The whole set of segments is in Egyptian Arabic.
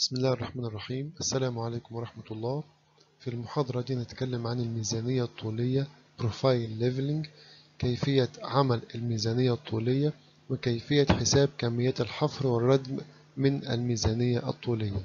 بسم الله الرحمن الرحيم السلام عليكم ورحمة الله في المحاضرة دي نتكلم عن الميزانية الطولية Profile Leveling كيفية عمل الميزانية الطولية وكيفية حساب كميات الحفر والردم من الميزانية الطولية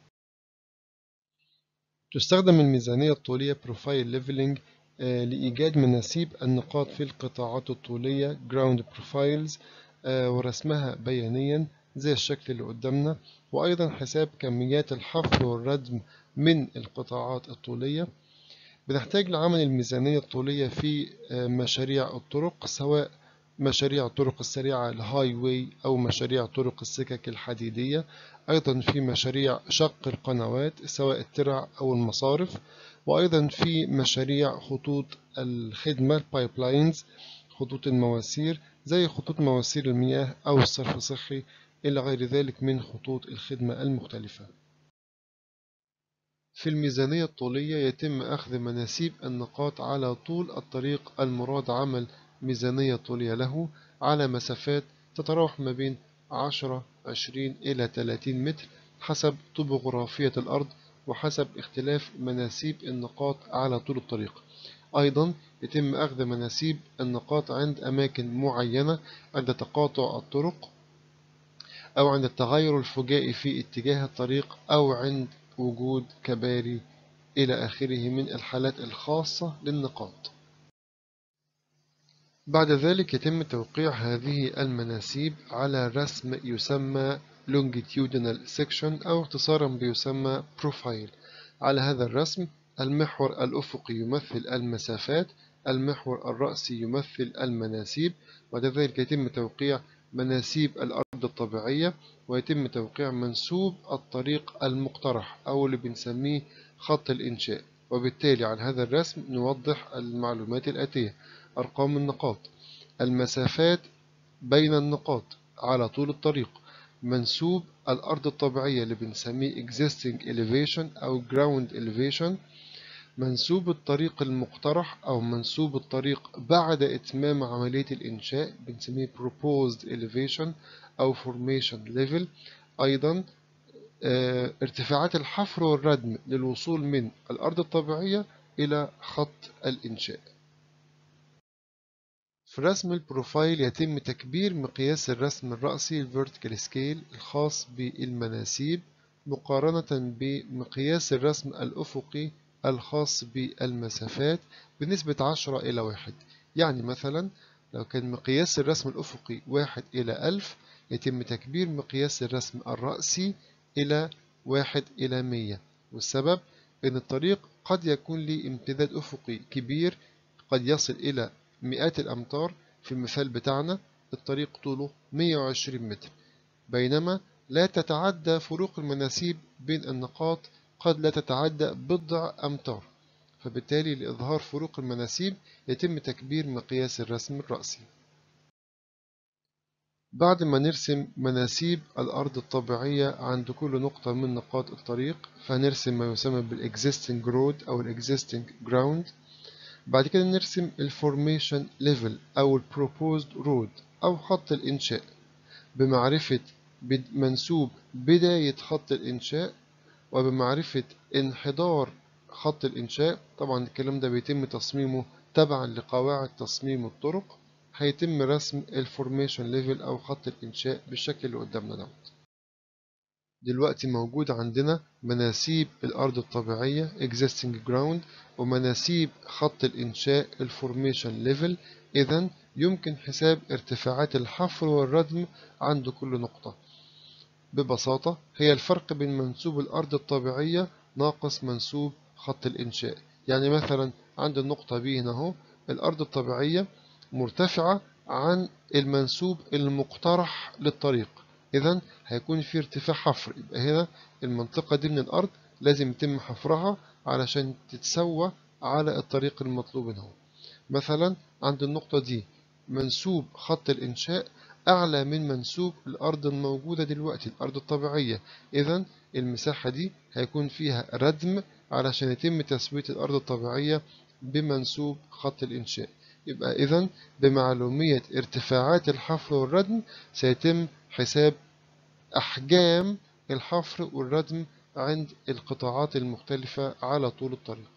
تستخدم الميزانية الطولية Profile Leveling لإيجاد مناسيب النقاط في القطاعات الطولية Ground Profiles ورسمها بيانيا زي الشكل اللي قدامنا وأيضا حساب كميات الحفر والردم من القطاعات الطولية بنحتاج لعمل الميزانية الطولية في مشاريع الطرق سواء مشاريع الطرق السريعة الهاي واي أو مشاريع طرق السكك الحديدية أيضا في مشاريع شق القنوات سواء الترع أو المصارف وأيضا في مشاريع خطوط الخدمة البايبلاينز خطوط المواسير زي خطوط مواسير المياه أو الصرف الصحي إلى غير ذلك من خطوط الخدمة المختلفة في الميزانية الطولية يتم أخذ مناسيب النقاط على طول الطريق المراد عمل ميزانية طولية له على مسافات تتراوح ما بين 10 20 إلى 30 متر حسب طبوغرافية الأرض وحسب اختلاف مناسيب النقاط على طول الطريق أيضا يتم أخذ مناسيب النقاط عند أماكن معينة عند تقاطع الطرق أو عند التغير الفجائي في اتجاه الطريق أو عند وجود كباري إلى آخره من الحالات الخاصة للنقاط بعد ذلك يتم توقيع هذه المناسيب على رسم يسمى longitudinal section أو اختصارا بيسمى profile على هذا الرسم المحور الأفقي يمثل المسافات المحور الرأسي يمثل المناسيب بعد ذلك يتم توقيع مناسيب الأرض الطبيعية ويتم توقيع منسوب الطريق المقترح أو اللي بنسميه خط الإنشاء وبالتالي على هذا الرسم نوضح المعلومات الآتية أرقام النقاط المسافات بين النقاط على طول الطريق منسوب الأرض الطبيعية اللي بنسميه existing elevation أو ground elevation منسوب الطريق المقترح أو منسوب الطريق بعد إتمام عملية الإنشاء بنسميه proposed elevation أو formation level أيضا اه ارتفاعات الحفر والردم للوصول من الأرض الطبيعية إلى خط الإنشاء في رسم البروفايل يتم تكبير مقياس الرسم الرأسي vertical scale الخاص بالمناسيب مقارنة بمقياس الرسم الأفقي الخاص بالمسافات بنسبة 10 إلى 1 يعني مثلا لو كان مقياس الرسم الأفقي 1 إلى 1000 يتم تكبير مقياس الرسم الرأسي إلى 1 إلى 100 والسبب أن الطريق قد يكون لي امتداد أفقي كبير قد يصل إلى مئات الأمتار في المثال بتاعنا الطريق طوله 120 متر بينما لا تتعدى فروق المناسيب بين النقاط قد لا تتعدى بضع أمتار فبالتالي لإظهار فروق المناسيب يتم تكبير مقياس الرسم الرأسي بعد ما نرسم مناسيب الأرض الطبيعية عند كل نقطة من نقاط الطريق فنرسم ما يسمى بالexisting road أو existing ground بعد كده نرسم الفورميشن ليفل أو البروبوزد رود أو خط الإنشاء بمعرفة منسوب بداية خط الإنشاء وبمعرفة انحدار خط الإنشاء طبعا الكلام ده بيتم تصميمه تبعا لقواعد تصميم الطرق هيتم رسم الفورميشن ليفل أو خط الإنشاء بالشكل اللي قدامنا دوت دلوقتي موجود عندنا مناسيب الأرض الطبيعية existing ground ومناسيب خط الإنشاء الفورميشن ليفل إذا يمكن حساب ارتفاعات الحفر والردم عند كل نقطة ببساطة هي الفرق بين منسوب الأرض الطبيعية ناقص منسوب خط الإنشاء يعني مثلا عند النقطة B هنا اهو الأرض الطبيعية مرتفعة عن المنسوب المقترح للطريق إذا هيكون في ارتفاع حفر يبقى هنا المنطقة دي من الأرض لازم يتم حفرها علشان تتسوى على الطريق المطلوب هنا مثلا عند النقطة دي منسوب خط الإنشاء أعلى من منسوب الأرض الموجودة دلوقتي الأرض الطبيعية إذا المساحة دي هيكون فيها ردم علشان يتم تسوية الأرض الطبيعية بمنسوب خط الإنشاء يبقى إذا بمعلومية ارتفاعات الحفر والردم سيتم حساب أحجام الحفر والردم عند القطاعات المختلفة على طول الطريق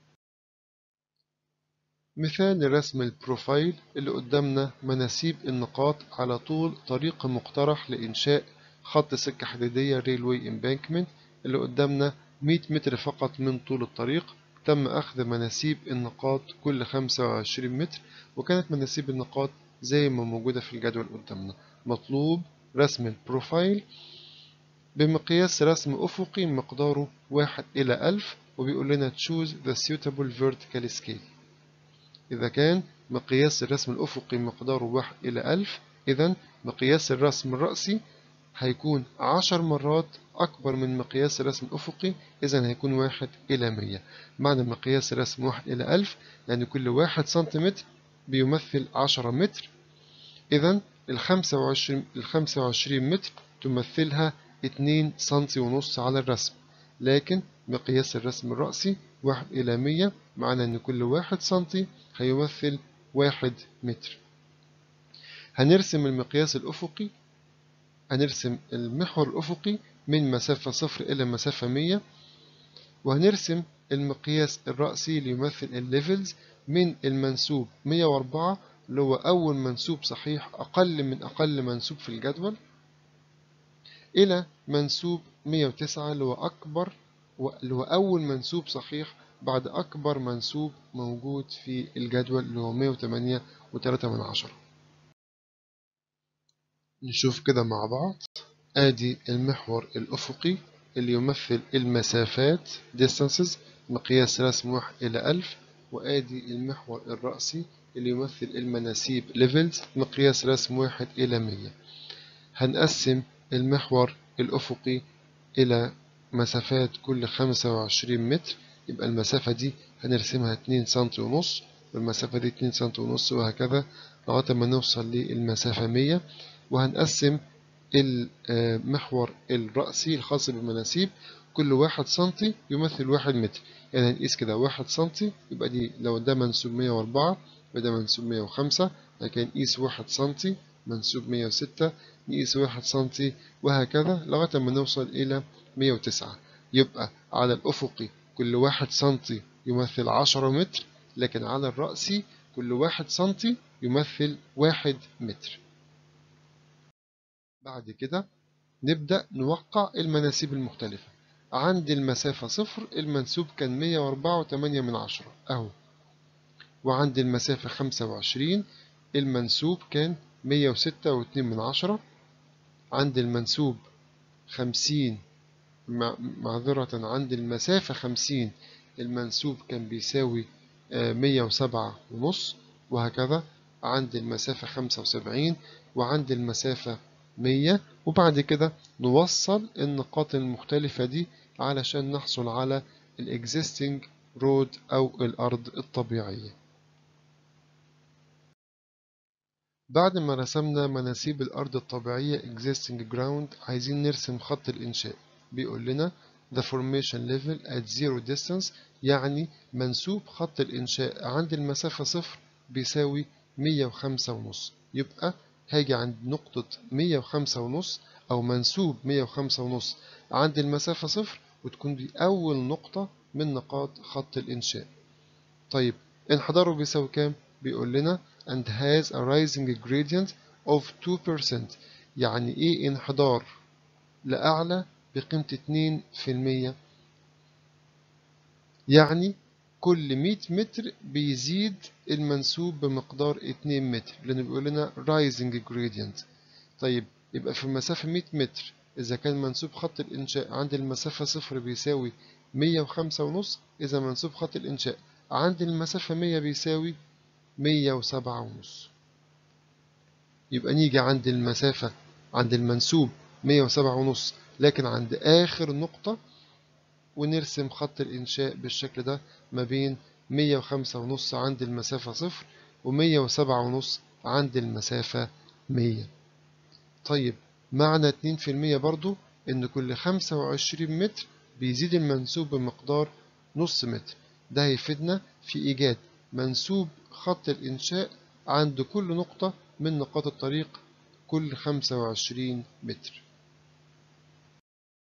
مثال رسم البروفايل اللي قدامنا مناسيب النقاط على طول طريق مقترح لإنشاء خط سكة حديدية ريلوي امبانكمنت اللي قدامنا 100 متر فقط من طول الطريق تم أخذ مناسيب النقاط كل 25 متر وكانت مناسيب النقاط زي ما موجودة في الجدول قدامنا مطلوب رسم البروفايل بمقياس رسم أفقي مقداره 1 إلى 1000 وبيقول لنا choose the suitable vertical scale إذا كان مقياس الرسم الأفقي مقداره 1 إلى 1000 إذا مقياس الرسم الرأسي هيكون 10 مرات أكبر من مقياس الرسم الأفقي إذا هيكون 1 إلى 100 معنى مقياس الرسم 1 إلى 1000 يعني كل 1 سنتيمتر بيمثل 10 متر إذا ال 25 ال 25 متر تمثلها 2 سنتي ونص على الرسم لكن مقياس الرسم الرأسي 1 إلى 100 معنى أن كل 1 سنتي هيمثل 1 متر هنرسم المقياس الأفقي هنرسم المحور الأفقي من مسافة صفر إلى مسافة 100 وهنرسم المقياس الرأسي ليمثل الليفلز من المنسوب 104 اللي هو أول منسوب صحيح أقل من أقل منسوب في الجدول إلى منسوب 109 اللي هو أكبر اللي هو أول منسوب صحيح بعد أكبر منسوب موجود في الجدول اللي هو 108 و3 من عشرة نشوف كده مع بعض آدي المحور الأفقي اللي يمثل المسافات distances مقياس رسم 1 إلى 1000 وآدي المحور الرأسي اللي يمثل المناسيب levels مقياس رسم 1 إلى 100 هنقسم المحور الأفقي إلى مسافات كل 25 متر يبقى المسافة دي هنرسمها 2 سنتي ونص والمسافة دي 2 سنتي ونص وهكذا لغاية ما نوصل للمسافة 100 وهنقسم المحور الرأسي الخاص بالمناسيب كل واحد سنتي يمثل واحد متر يعني هنقيس كده واحد سنتي يبقى دي لو ده منسوب 104 يبقى ده منسوب 105 لكن نقيس واحد سنتي منسوب 106 نقيس واحد سنتي وهكذا لغاية ما نوصل إلى 109 يبقى على الأفقي كل واحد سنتي يمثل 10 متر لكن على الرأسي كل واحد سنتي يمثل واحد متر بعد كده نبدأ نوقع المناسيب المختلفة عند المسافة صفر المنسوب كان 104 و8 من عشرة أهو وعند المسافة 25 المنسوب كان 106 و2 من عشرة عند المنسوب 50 معذرة عند المسافة 50 المنسوب كان بيساوي 107 ونص وهكذا عند المسافة 75 وعند المسافة 100 وبعد كده نوصل النقاط المختلفة دي علشان نحصل على الاكزيستنج رود أو الأرض الطبيعية بعد ما رسمنا مناسيب الأرض الطبيعية existing ground عايزين نرسم خط الإنشاء بيقول لنا the formation level at zero distance يعني منسوب خط الإنشاء عند المسافة صفر بيساوي 105 ونص يبقى هاجي عند نقطة 105 ونص أو منسوب 105 ونص عند المسافة صفر وتكون دي أول نقطة من نقاط خط الإنشاء طيب انحداره بيساوي كام؟ بيقول لنا and has a rising gradient of 2% يعني إيه انحدار لأعلى بقيمة 2% يعني كل 100 متر بيزيد المنسوب بمقدار 2 متر لأنه بيقول لنا rising gradient طيب يبقى في المسافة 100 متر إذا كان منسوب خط الإنشاء عند المسافة صفر بيساوي 105 ونص إذا منسوب خط الإنشاء عند المسافة 100 بيساوي 107 ونص يبقى نيجي عند المسافة عند المنسوب 107 ونص لكن عند آخر نقطة ونرسم خط الإنشاء بالشكل ده ما بين 105 ونص عند المسافة صفر و107 ونص عند المسافة 100 طيب معنى 2% برضو إن كل 25 متر بيزيد المنسوب بمقدار نص متر ده هيفيدنا في إيجاد منسوب خط الإنشاء عند كل نقطة من نقاط الطريق كل 25 متر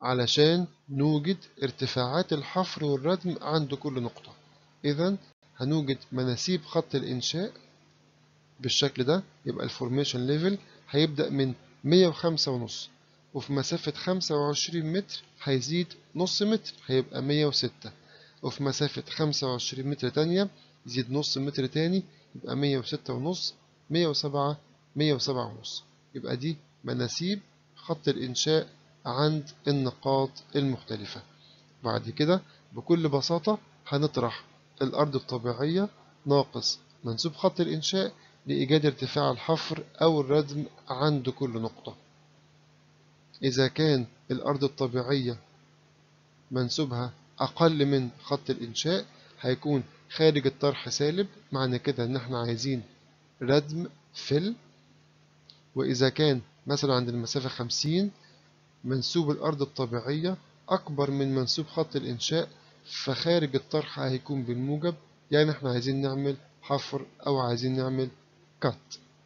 علشان نوجد ارتفاعات الحفر والردم عند كل نقطة إذا هنوجد مناسيب خط الإنشاء بالشكل ده يبقى الفورميشن ليفل هيبدأ من 105 ونص وفي مسافة 25 متر هيزيد نص متر هيبقى 106 وفي مسافة 25 متر تانية يزيد نص متر تاني يبقى 106 ونص 107 107 ونص يبقى دي مناسيب خط الإنشاء عند النقاط المختلفة بعد كده بكل بساطة هنطرح الأرض الطبيعية ناقص منسوب خط الإنشاء لإيجاد ارتفاع الحفر أو الردم عند كل نقطة إذا كان الأرض الطبيعية منسوبها أقل من خط الإنشاء هيكون خارج الطرح سالب معنى كده إن احنا عايزين ردم فل وإذا كان مثلا عند المسافة خمسين منسوب الأرض الطبيعية أكبر من منسوب خط الإنشاء فخارج الطرح هيكون بالموجب يعني احنا عايزين نعمل حفر أو عايزين نعمل كات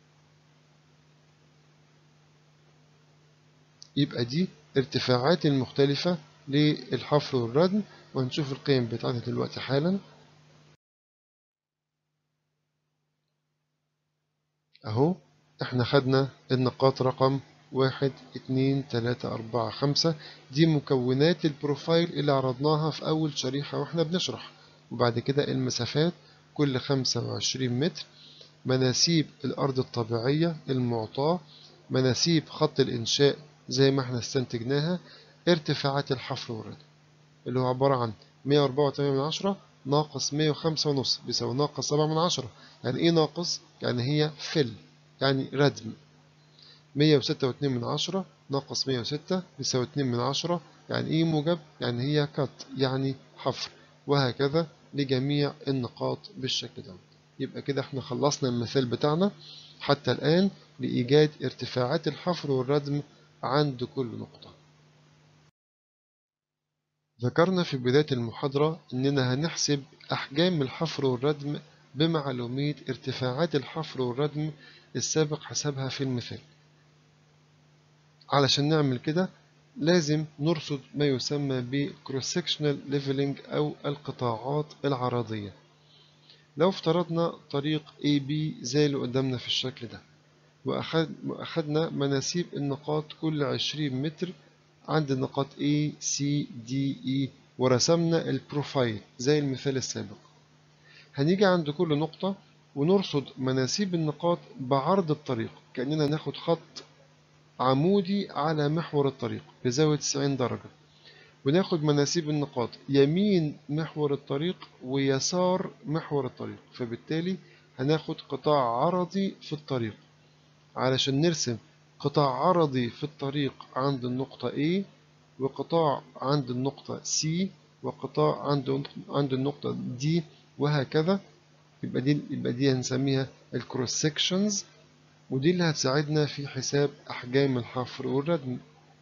يبقى دي ارتفاعات المختلفة للحفر والردم وهنشوف القيم بتاعتها دلوقتي حالا اهو احنا خدنا النقاط رقم واحد اتنين تلاتة أربعة خمسة دي مكونات البروفايل اللي عرضناها في أول شريحة واحنا بنشرح وبعد كده المسافات كل خمسة وعشرين متر مناسيب الأرض الطبيعية المعطاة مناسيب خط الإنشاء زي ما احنا استنتجناها ارتفاعات الحفر والردم اللي هو عبارة عن 104.8 ناقص 105 ونص بيساوي ناقص 7 من عشرة يعني ايه ناقص؟ يعني هي فل يعني ردم 106.2 من عشرة ناقص 106 بيساوي 2 من عشرة يعني ايه موجب؟ يعني هي كات يعني حفر وهكذا لجميع النقاط بالشكل ده يبقى كده احنا خلصنا المثال بتاعنا حتى الآن لإيجاد ارتفاعات الحفر والردم عند كل نقطة ذكرنا في بداية المحاضرة إننا هنحسب أحجام الحفر والردم بمعلومية ارتفاعات الحفر والردم السابق حسبها في المثال علشان نعمل كده لازم نرصد ما يسمى ب cross sectional leveling أو القطاعات العرضية لو افترضنا طريق AB زي اللي قدامنا في الشكل ده وأخدنا مناسيب النقاط كل 20 متر عند النقاط A, C, D, E ورسمنا البروفايل زي المثال السابق هنيجي عند كل نقطة ونرصد مناسيب النقاط بعرض الطريق كأننا ناخد خط عمودي على محور الطريق بزاوية 90 درجة وناخد مناسيب النقاط يمين محور الطريق ويسار محور الطريق فبالتالي هناخد قطاع عرضي في الطريق علشان نرسم قطاع عرضي في الطريق عند النقطة A وقطاع عند النقطة C وقطاع عند عند النقطة D وهكذا يبقى دي يبقى دي هنسميها الكروس سيكشنز ودي اللي هتساعدنا في حساب أحجام الحفر والردم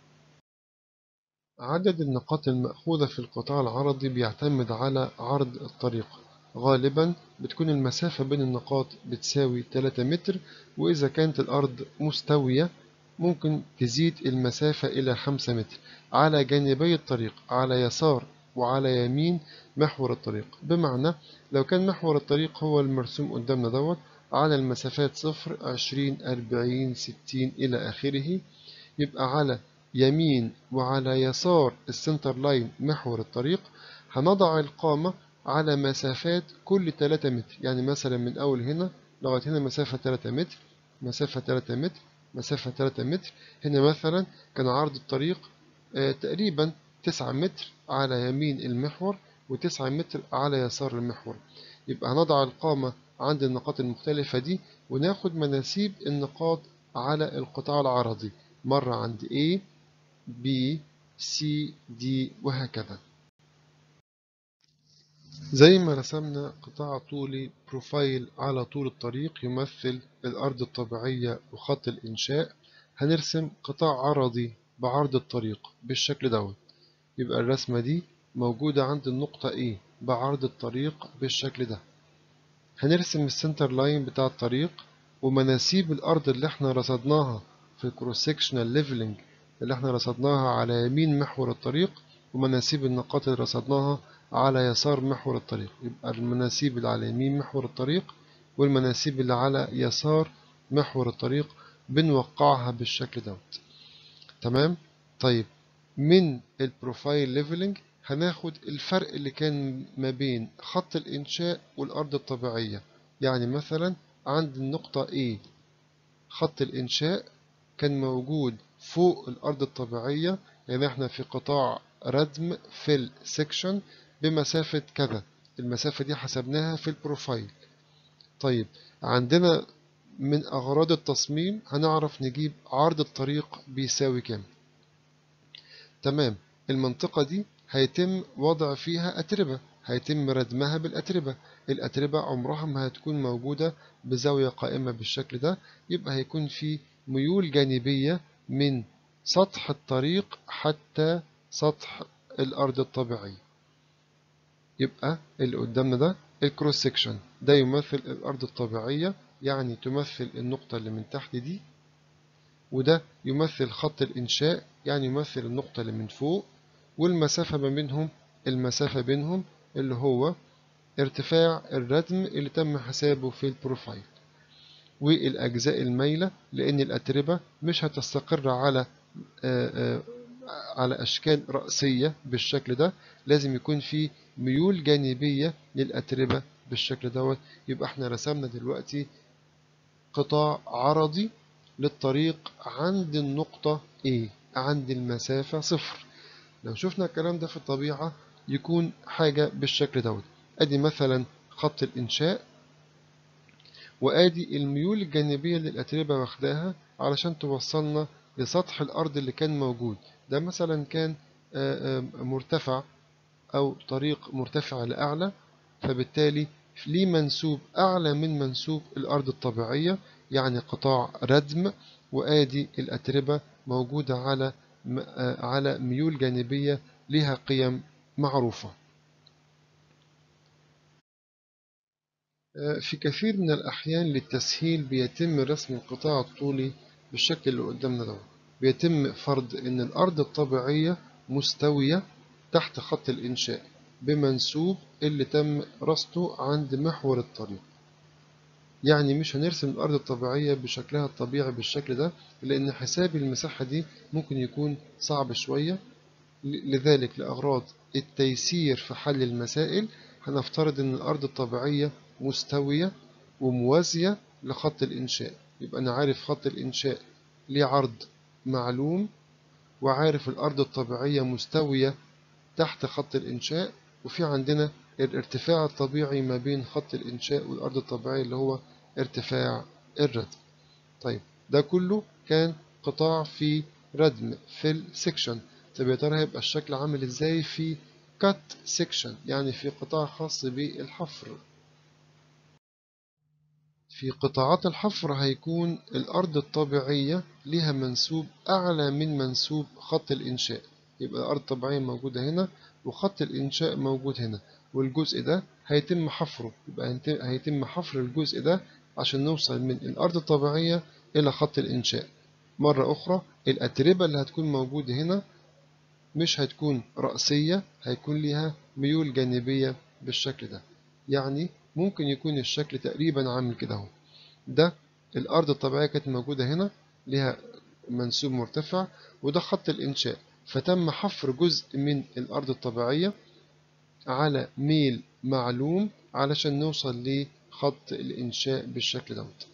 عدد النقاط المأخوذة في القطاع العرضي بيعتمد على عرض الطريق غالبا بتكون المسافة بين النقاط بتساوي 3 متر وإذا كانت الأرض مستوية ممكن تزيد المسافة إلى 5 متر على جانبي الطريق على يسار وعلى يمين محور الطريق بمعنى لو كان محور الطريق هو المرسوم قدامنا دوت على المسافات صفر عشرين أربعين ستين إلى آخره يبقى على يمين وعلى يسار السنتر لاين محور الطريق هنضع القامة على مسافات كل 3 متر يعني مثلا من أول هنا لغاية هنا مسافة 3 متر مسافة 3 متر مسافة 3 متر هنا مثلا كان عرض الطريق آه تقريبا 9 متر على يمين المحور و9 متر على يسار المحور يبقى هنضع القامة عند النقاط المختلفة دي وناخد مناسيب النقاط على القطاع العرضي مرة عند A B C D وهكذا زي ما رسمنا قطاع طولي بروفايل على طول الطريق يمثل الأرض الطبيعية وخط الإنشاء هنرسم قطاع عرضي بعرض الطريق بالشكل دوت يبقى الرسمة دي موجودة عند النقطة A بعرض الطريق بالشكل ده هنرسم السنتر لاين بتاع الطريق ومناسيب الأرض اللي احنا رصدناها في الكروس سيكشنال ليفلنج اللي احنا رصدناها على يمين محور الطريق ومناسيب النقاط اللي رصدناها على يسار محور الطريق يبقى المناسيب اللي على يمين محور الطريق والمناسيب اللي على يسار محور الطريق بنوقعها بالشكل دوت تمام طيب من البروفايل ليفلنج هناخد الفرق اللي كان ما بين خط الإنشاء والأرض الطبيعية يعني مثلا عند النقطة A خط الإنشاء كان موجود فوق الأرض الطبيعية يعني احنا في قطاع ردم فيل سيكشن بمسافة كذا المسافة دي حسبناها في البروفايل طيب عندنا من أغراض التصميم هنعرف نجيب عرض الطريق بيساوي كام تمام المنطقة دي هيتم وضع فيها أتربة هيتم ردمها بالأتربة الأتربة عمرها ما هتكون موجودة بزاوية قائمة بالشكل ده يبقى هيكون في ميول جانبية من سطح الطريق حتى سطح الأرض الطبيعية يبقى اللي قدامنا ده الكروس سيكشن ده يمثل الأرض الطبيعية يعني تمثل النقطة اللي من تحت دي وده يمثل خط الإنشاء يعني يمثل النقطة اللي من فوق والمسافة ما بينهم المسافة بينهم اللي هو ارتفاع الردم اللي تم حسابه في البروفايل والأجزاء المايلة لأن الأتربة مش هتستقر على آآ آآ على أشكال رأسية بالشكل ده لازم يكون في ميول جانبية للأتربة بالشكل دوت يبقى احنا رسمنا دلوقتي قطاع عرضي للطريق عند النقطة A عند المسافة صفر لو شفنا الكلام ده في الطبيعة يكون حاجة بالشكل دوت ادي مثلا خط الإنشاء وادي الميول الجانبية اللي الأتربة واخداها علشان توصلنا لسطح الأرض اللي كان موجود ده مثلا كان مرتفع أو طريق مرتفع لأعلى فبالتالي ليه منسوب أعلى من منسوب الأرض الطبيعية يعني قطاع ردم وآدي الأتربة موجودة على على ميول جانبية لها قيم معروفة في كثير من الأحيان للتسهيل بيتم رسم القطاع الطولي بالشكل اللي قدامنا ده بيتم فرض إن الأرض الطبيعية مستوية تحت خط الإنشاء بمنسوب اللي تم رصده عند محور الطريق يعني مش هنرسم الأرض الطبيعية بشكلها الطبيعي بالشكل ده لأن حساب المساحة دي ممكن يكون صعب شوية لذلك لأغراض التيسير في حل المسائل هنفترض أن الأرض الطبيعية مستوية وموازية لخط الإنشاء يبقى أنا عارف خط الإنشاء ليه عرض معلوم وعارف الأرض الطبيعية مستوية تحت خط الإنشاء وفي عندنا الارتفاع الطبيعي ما بين خط الإنشاء والأرض الطبيعية اللي هو ارتفاع الردم طيب ده كله كان قطاع في ردم في السكشن طب يا ترى هيبقى الشكل عامل ازاي في كات سكشن يعني في قطاع خاص بالحفر في قطاعات الحفر هيكون الأرض الطبيعية لها منسوب أعلى من منسوب خط الإنشاء يبقى الأرض الطبيعية موجودة هنا وخط الإنشاء موجود هنا والجزء ده هيتم حفره يبقى هيتم حفر الجزء ده عشان نوصل من الأرض الطبيعية إلى خط الإنشاء مرة أخرى الأتربة اللي هتكون موجودة هنا مش هتكون رأسية هيكون ليها ميول جانبية بالشكل ده يعني ممكن يكون الشكل تقريبا عامل كده اهو ده الأرض الطبيعية كانت موجودة هنا ليها منسوب مرتفع وده خط الإنشاء فتم حفر جزء من الأرض الطبيعية على ميل معلوم علشان نوصل لخط الإنشاء بالشكل دوت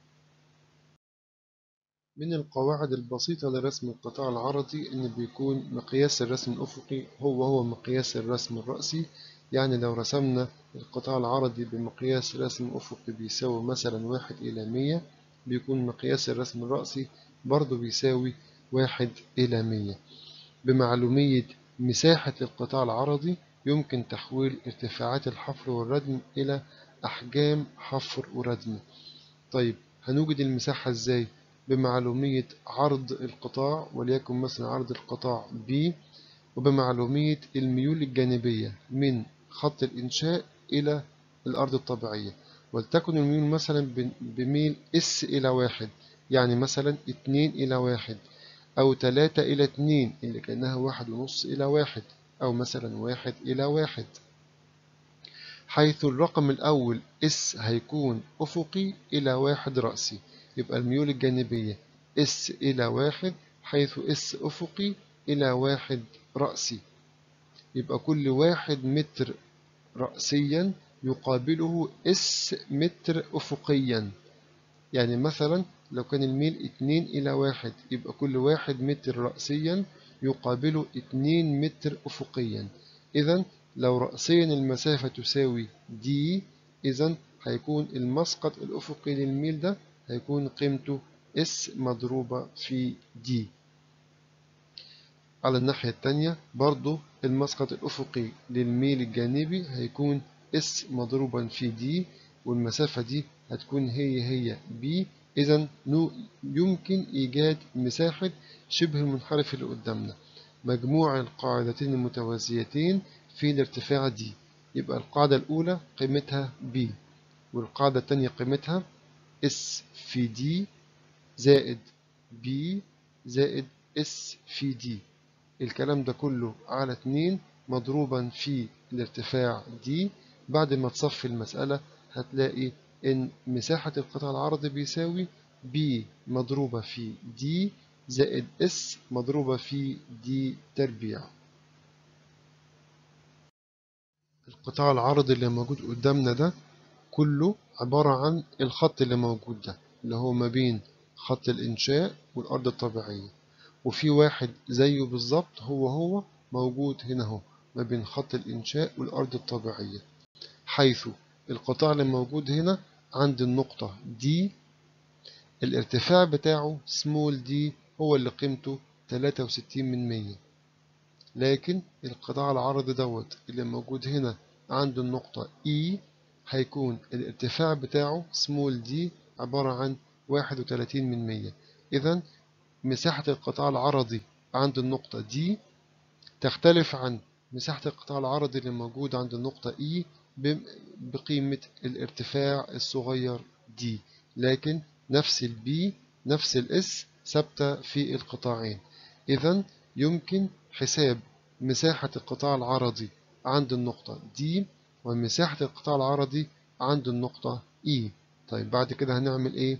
من القواعد البسيطة لرسم القطاع العرضي إن بيكون مقياس الرسم الأفقي هو هو مقياس الرسم الرأسي يعني لو رسمنا القطاع العرضي بمقياس رسم أفقي بيساوي مثلا واحد إلى مية بيكون مقياس الرسم الرأسي برضه بيساوي واحد إلى مية بمعلومية مساحة القطاع العرضي يمكن تحويل ارتفاعات الحفر والردم إلى أحجام حفر وردم طيب هنوجد المساحة إزاي؟ بمعلومية عرض القطاع وليكن مثلا عرض القطاع B وبمعلومية الميول الجانبية من خط الإنشاء إلى الأرض الطبيعية ولتكن الميول مثلا بميل S إلى واحد يعني مثلا اتنين إلى واحد أو تلاتة إلى اتنين اللي كأنها واحد ونص إلى واحد أو مثلا واحد إلى واحد حيث الرقم الأول اس هيكون أفقي إلى واحد رأسي يبقى الميول الجانبية اس إلى واحد حيث اس أفقي إلى واحد رأسي يبقى كل واحد متر رأسيا يقابله اس متر أفقيا يعني مثلا لو كان الميل اتنين إلى واحد يبقى كل واحد متر رأسيا يقابله اتنين متر أفقيا إذا لو رأسيا المسافة تساوي دي إذا هيكون المسقط الأفقي للميل ده هيكون قيمته اس مضروبة في دي على الناحية التانية برضو المسقط الأفقي للميل الجانبي هيكون اس مضروبا في دي والمسافة دي هتكون هي هي بي إذا يمكن إيجاد مساحة شبه المنحرف اللي قدامنا مجموع القاعدتين المتوازيتين في الارتفاع دي يبقى القاعدة الأولى قيمتها B والقاعدة الثانية قيمتها S في D زائد B زائد S في D الكلام ده كله على 2 مضروبا في الارتفاع D بعد ما تصفي المسألة هتلاقي إن مساحة القطاع العرضي بيساوي B مضروبة في D زائد S مضروبة في D تربيع القطاع العرضي اللي موجود قدامنا ده كله عبارة عن الخط اللي موجود ده اللي هو ما بين خط الإنشاء والأرض الطبيعية وفي واحد زيه بالظبط هو هو موجود هنا اهو ما بين خط الإنشاء والأرض الطبيعية حيث القطاع اللي موجود هنا عند النقطة دي الارتفاع بتاعه سمول دي هو اللي قيمته 63 من 100 لكن القطاع العرضي دوت اللي موجود هنا عند النقطة E هيكون الارتفاع بتاعه سمول دي عبارة عن 31 من 100 إذا مساحة القطاع العرضي عند النقطة D تختلف عن مساحة القطاع العرضي اللي موجود عند النقطة E بقيمة الارتفاع الصغير D لكن نفس ال B نفس ال S ثابتة في القطاعين إذا يمكن حساب مساحة القطاع العرضي عند النقطة D ومساحة القطاع العرضي عند النقطة E طيب بعد كده هنعمل إيه؟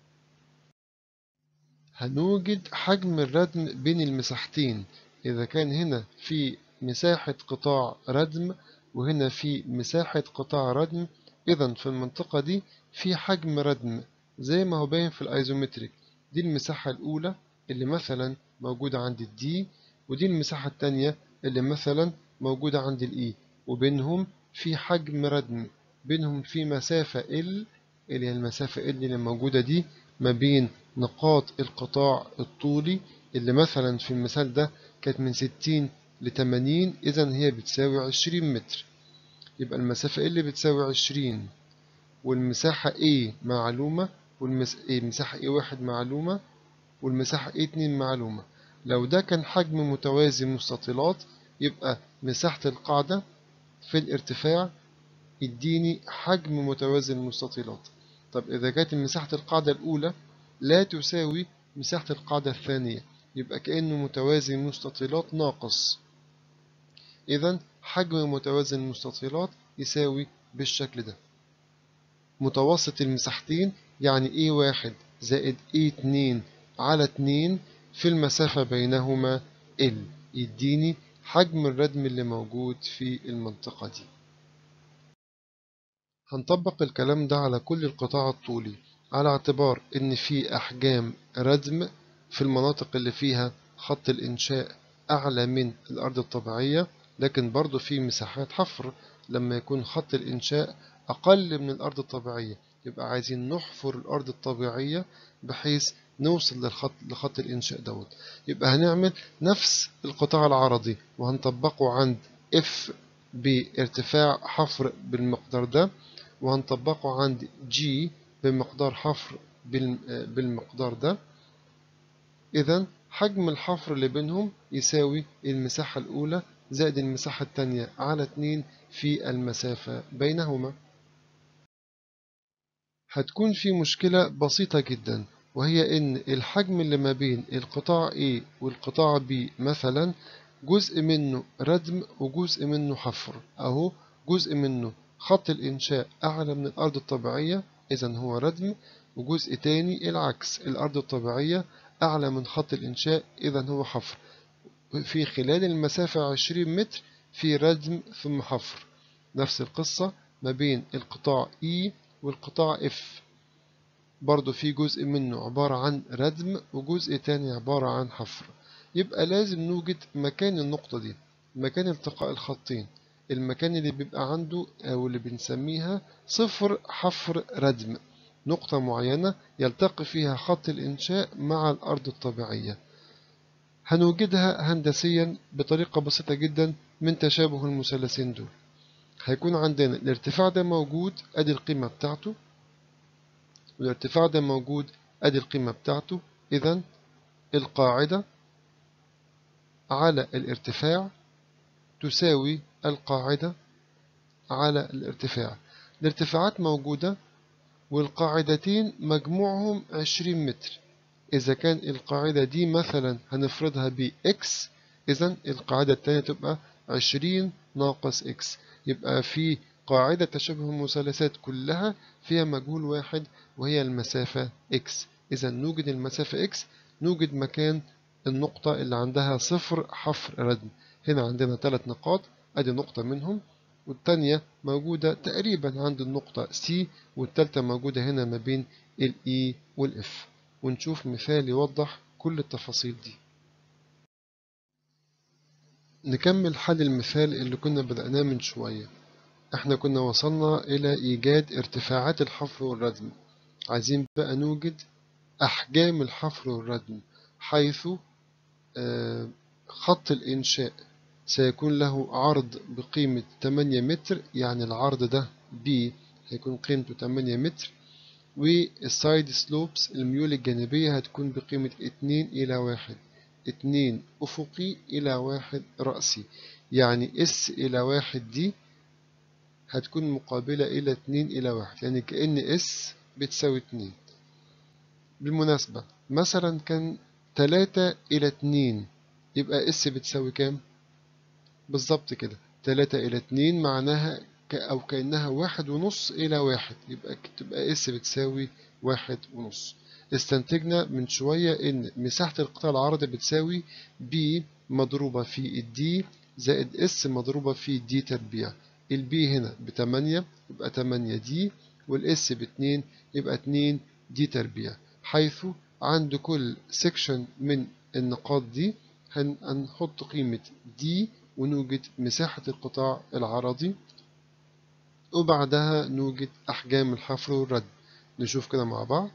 هنوجد حجم الردم بين المساحتين إذا كان هنا في مساحة قطاع ردم وهنا في مساحة قطاع ردم إذا في المنطقة دي في حجم ردم زي ما هو باين في الأيزومتريك دي المساحة الأولى اللي مثلا موجودة عند الدي ودي المساحة التانية اللي مثلا موجودة عند الإي وبينهم في حجم ردم بينهم في مسافة ال اللي هي المسافة ال اللي موجودة دي ما بين نقاط القطاع الطولي اللي مثلا في المثال ده كانت من 60 ل 80 إذا هي بتساوي 20 متر يبقى المسافة اللي بتساوي 20 والمساحة A معلومة والمساحة A1 معلومة والمساحة A2 معلومة لو ده كان حجم متوازي مستطيلات يبقى مساحة القاعدة في الارتفاع يديني حجم متوازي المستطيلات طب إذا كانت مساحة القاعدة الأولى لا تساوي مساحة القاعدة الثانية يبقى كأنه متوازي المستطيلات ناقص إذا حجم متوازي المستطيلات يساوي بالشكل ده متوسط المساحتين يعني A1 زائد A2 على 2 في المسافة بينهما L يديني حجم الردم اللي موجود في المنطقة دي هنطبق الكلام ده على كل القطاع الطولي على اعتبار ان في احجام ردم في المناطق اللي فيها خط الانشاء اعلى من الارض الطبيعية لكن برضو في مساحات حفر لما يكون خط الانشاء اقل من الارض الطبيعية يبقى عايزين نحفر الارض الطبيعية بحيث نوصل للخط لخط الانشاء دوت يبقى هنعمل نفس القطاع العرضي وهنطبقه عند F بارتفاع حفر بالمقدار ده وهنطبقه عند G بمقدار حفر بالمقدار ده إذا حجم الحفر اللي بينهم يساوي المساحة الأولى زائد المساحة الثانية على 2 في المسافة بينهما هتكون في مشكلة بسيطة جدا وهي إن الحجم اللي ما بين القطاع A والقطاع B مثلا جزء منه ردم وجزء منه حفر أهو جزء منه خط الإنشاء أعلى من الأرض الطبيعية إذا هو ردم وجزء تاني العكس الأرض الطبيعية أعلى من خط الإنشاء إذا هو حفر في خلال المسافة 20 متر في ردم ثم حفر نفس القصة ما بين القطاع E والقطاع F برضو في جزء منه عبارة عن ردم وجزء تاني عبارة عن حفر يبقى لازم نوجد مكان النقطة دي مكان التقاء الخطين المكان اللي بيبقى عنده أو اللي بنسميها صفر حفر ردم نقطة معينة يلتقي فيها خط الإنشاء مع الأرض الطبيعية هنوجدها هندسيا بطريقة بسيطة جدا من تشابه المثلثين دول هيكون عندنا الارتفاع ده موجود ادي القيمة بتاعته والارتفاع ده موجود ادي القيمة بتاعته اذا القاعدة على الارتفاع تساوي القاعدة على الارتفاع الارتفاعات موجودة والقاعدتين مجموعهم 20 متر إذا كان القاعدة دي مثلا هنفرضها ب x إذا القاعدة التانية تبقى 20 ناقص x يبقى في قاعدة تشابه المثلثات كلها فيها مجهول واحد وهي المسافة x إذا نوجد المسافة x نوجد مكان النقطة اللي عندها صفر حفر ردم هنا عندنا ثلاث نقاط أدي نقطة منهم والتانية موجودة تقريبا عند النقطة C والتالتة موجودة هنا ما بين ال E وال F ونشوف مثال يوضح كل التفاصيل دي نكمل حل المثال اللي كنا بدأناه من شوية احنا كنا وصلنا إلى إيجاد ارتفاعات الحفر والردم عايزين بقى نوجد أحجام الحفر والردم حيث خط الإنشاء سيكون له عرض بقيمة 8 متر يعني العرض ده B هيكون قيمته 8 متر والسايد سلوبس الميول الجانبية هتكون بقيمة 2 إلى 1 2 أفقي إلى 1 رأسي يعني S إلى 1 دي هتكون مقابلة إلى 2 إلى 1 يعني كأن S بتساوي 2 بالمناسبة مثلا كان 3 إلى 2 يبقى S بتساوي كام؟ بالظبط كده 3 إلى 2 معناها أو كأنها واحد ونص إلى واحد يبقى تبقى اس بتساوي واحد ونص استنتجنا من شوية إن مساحة القطاع العرضي بتساوي B مضروبة في الدي زائد اس مضروبة في دي تربيع البي هنا بتمانية يبقى تمانية دي والاس باتنين يبقى اتنين دي تربيع حيث عند كل سيكشن من النقاط دي هنحط قيمة دي ونوجد مساحة القطاع العرضي وبعدها نوجد أحجام الحفر والرد نشوف كده مع بعض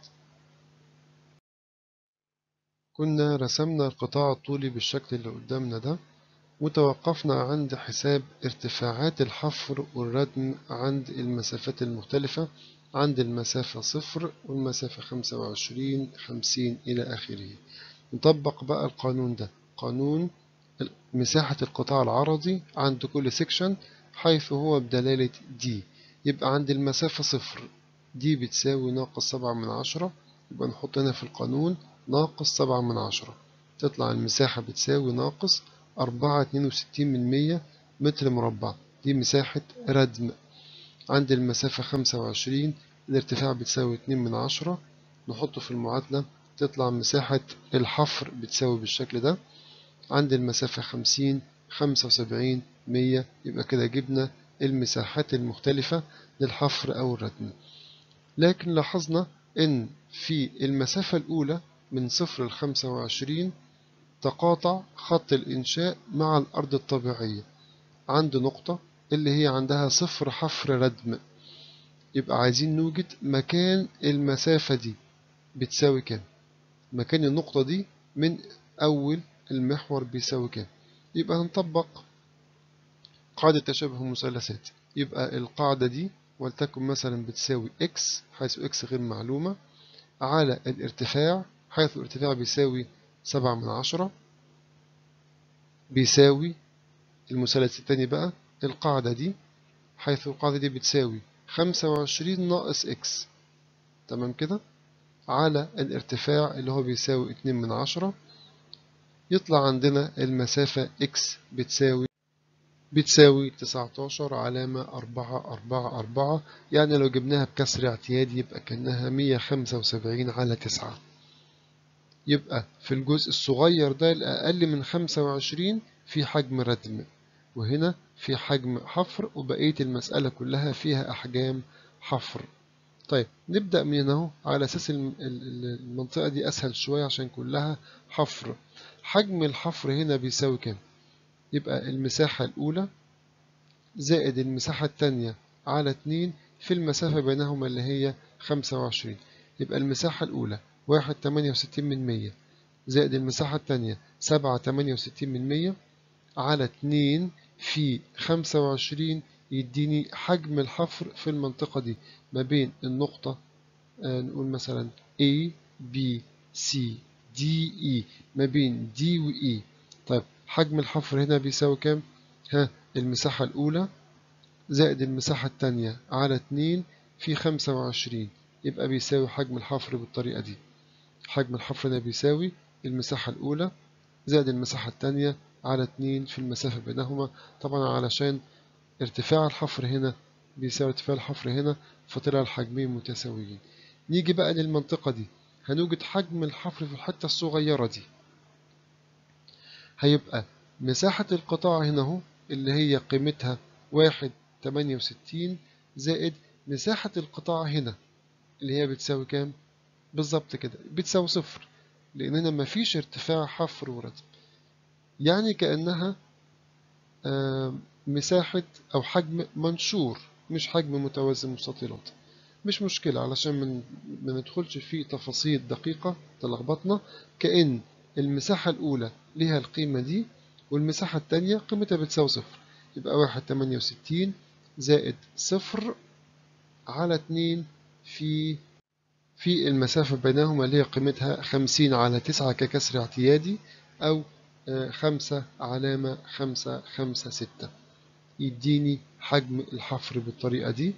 كنا رسمنا القطاع الطولي بالشكل اللي قدامنا ده وتوقفنا عند حساب ارتفاعات الحفر والردم عند المسافات المختلفة عند المسافة صفر والمسافة خمسة وعشرين خمسين إلى آخره نطبق بقى القانون ده قانون مساحة القطاع العرضي عند كل سيكشن حيث هو بدلالة دي يبقى عند المسافة صفر دي بتساوي ناقص سبعة من عشرة يبقى نحط هنا في القانون ناقص سبعة من عشرة تطلع المساحة بتساوي ناقص أربعة اتنين وستين من مية متر مربع دي مساحة ردم عند المسافة خمسة وعشرين الارتفاع بتساوي اتنين من عشرة نحطه في المعادلة تطلع مساحة الحفر بتساوي بالشكل ده عند المسافة خمسين خمسة وسبعين مية يبقى كده جبنا المساحات المختلفة للحفر أو الردم لكن لاحظنا إن في المسافة الأولى من صفر لخمسة وعشرين تقاطع خط الإنشاء مع الأرض الطبيعية عند نقطة اللي هي عندها صفر حفر ردم يبقى عايزين نوجد مكان المسافة دي بتساوي كام مكان النقطة دي من أول المحور بيساوي كام يبقى هنطبق قاعدة تشابه المثلثات يبقى القاعدة دي ولتكن مثلا بتساوي x حيث x غير معلومة على الارتفاع حيث الارتفاع بيساوي سبعة من عشرة بيساوي المثلث التاني بقى القاعدة دي حيث القاعدة دي بتساوي خمسة وعشرين ناقص x تمام كده على الارتفاع اللي هو بيساوي 2 من عشرة يطلع عندنا المسافة x بتساوي بتساوي 19 علامة 4 4 4 يعني لو جبناها بكسر اعتيادي يبقى كأنها 175 على 9 يبقى في الجزء الصغير ده الأقل من 25 في حجم ردم وهنا في حجم حفر وبقية المسألة كلها فيها أحجام حفر طيب نبدأ من هنا اهو على أساس المنطقة دي أسهل شوية عشان كلها حفر حجم الحفر هنا بيساوي كام؟ يبقى المساحة الأولى زائد المساحة التانية على اتنين في المسافة بينهما اللي هي خمسة وعشرين يبقى المساحة الأولى واحد تمانية وستين من مية زائد المساحة التانية سبعة تمانية وستين من مية على اتنين في خمسة وعشرين يديني حجم الحفر في المنطقة دي ما بين النقطة آه نقول مثلا A B C D E ما بين D و E طيب حجم الحفر هنا بيساوي كام؟ ها المساحة الأولى زائد المساحة التانية على اتنين في خمسة وعشرين يبقى بيساوي حجم الحفر بالطريقة دي حجم الحفر ده بيساوي المساحة الأولى زائد المساحة التانية على اتنين في المسافة بينهما طبعا علشان ارتفاع الحفر هنا بيساوي ارتفاع الحفر هنا فطلع الحجمين متساويين نيجي بقى للمنطقة دي هنوجد حجم الحفر في الحتة الصغيرة دي هيبقى مساحة القطاع هنا اهو اللي هي قيمتها واحد تمانية وستين زائد مساحة القطاع هنا اللي هي بتساوي كام؟ بالظبط كده بتساوي صفر لأن هنا مفيش ارتفاع حفر وردم يعني كأنها مساحة أو حجم منشور مش حجم متوازي مستطيلات مش مشكلة علشان ما ندخلش في تفاصيل دقيقة تلخبطنا كأن المساحة الأولى ليها القيمة دي والمساحة التانية قيمتها بتساوي صفر يبقى واحد تمانية وستين زائد صفر على اتنين في في المسافة بينهما اللي هي قيمتها خمسين على تسعة ككسر اعتيادي أو خمسة علامة خمسة خمسة ستة يديني حجم الحفر بالطريقة دي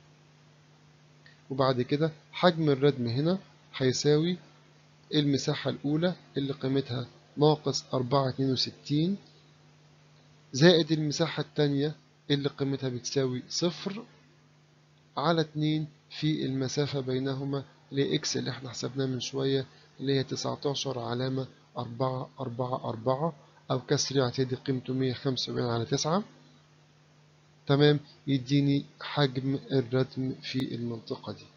وبعد كده حجم الردم هنا هيساوي المساحة الأولى اللي قيمتها ناقص أربعة اتنين وستين زائد المساحة التانية اللي قيمتها بتساوي صفر على اتنين في المسافة بينهما اللي هي إكس اللي احنا حسبناه من شوية اللي هي تسعتاشر علامة أربعة أربعة أربعة أو كسر اعتيادي قيمته مية خمسة وسبعين على تسعة تمام يديني حجم الردم في المنطقة دي